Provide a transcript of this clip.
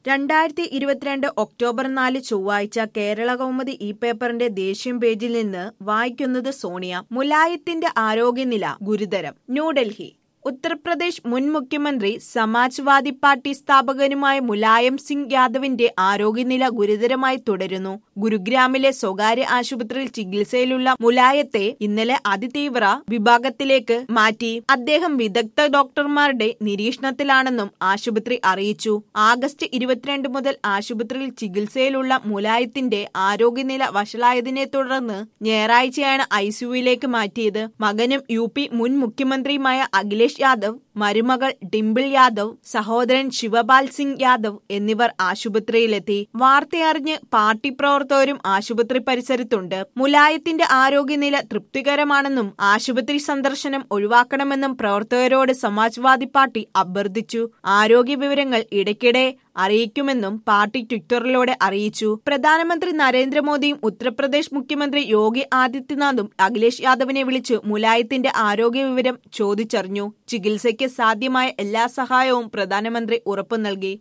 രണ്ടായിരത്തി ഇരുപത്തിരണ്ട് ഒക്ടോബർ നാല് ചൊവ്വാഴ്ച കേരള കൗമുദി ഈ പേപ്പറിന്റെ ദേശീയ പേജിൽ നിന്ന് വായിക്കുന്നത് സോണിയ മുലായത്തിന്റെ ആരോഗ്യനില ഗുരുതരം ന്യൂഡൽഹി ഉത്തർപ്രദേശ് മുൻ മുഖ്യമന്ത്രി സമാജ്വാദി പാർട്ടി സ്ഥാപകനുമായ മുലായം സിംഗ് യാദവിന്റെ ആരോഗ്യനില ഗുരുതരമായി തുടരുന്നു ഗുരുഗ്രാമിലെ സ്വകാര്യ ആശുപത്രിയിൽ ചികിത്സയിലുള്ള മുലായത്തെ ഇന്നലെ അതിതീവ്ര വിഭാഗത്തിലേക്ക് മാറ്റി അദ്ദേഹം വിദഗ്ധ ഡോക്ടർമാരുടെ നിരീക്ഷണത്തിലാണെന്നും ആശുപത്രി അറിയിച്ചു ആഗസ്റ്റ് ഇരുപത്തിരണ്ട് മുതൽ ആശുപത്രിയിൽ ചികിത്സയിലുള്ള മുലായത്തിന്റെ ആരോഗ്യനില വഷളായതിനെ തുടർന്ന് ഞായറാഴ്ചയാണ് ഐസിയുവിലേക്ക് മാറ്റിയത് മകനും യു പി മുൻ മുഖ്യമന്ത്രിയുമായ അഖിലേഷ് യാദവ് മരുമകൾ ഡിംപിൾ യാദവ് സഹോദരൻ ശിവപാൽ സിംഗ് യാദവ് എന്നിവർ ആശുപത്രിയിലെത്തി വാർത്തയറിഞ്ഞ് പാർട്ടി പ്രവർത്തകരും ആശുപത്രി പരിസരത്തുണ്ട് മുലായത്തിന്റെ ആരോഗ്യനില തൃപ്തികരമാണെന്നും ആശുപത്രി സന്ദർശനം ഒഴിവാക്കണമെന്നും പ്രവർത്തകരോട് സമാജ്വാദി പാർട്ടി അഭ്യർത്ഥിച്ചു ആരോഗ്യ വിവരങ്ങൾ ഇടയ്ക്കിടെ അറിയിക്കുമെന്നും പാർട്ടി ട്വിറ്ററിലൂടെ അറിയിച്ചു പ്രധാനമന്ത്രി നരേന്ദ്രമോദിയും ഉത്തർപ്രദേശ് മുഖ്യമന്ത്രി യോഗി ആദിത്യനാഥും അഖിലേഷ് യാദവിനെ വിളിച്ച് മുലായത്തിന്റെ ആരോഗ്യ വിവരം ചോദിച്ചറിഞ്ഞു ചികിത്സയ്ക്ക് സാധ്യമായ എല്ലാ സഹായവും പ്രധാനമന്ത്രി ഉറപ്പു നൽകി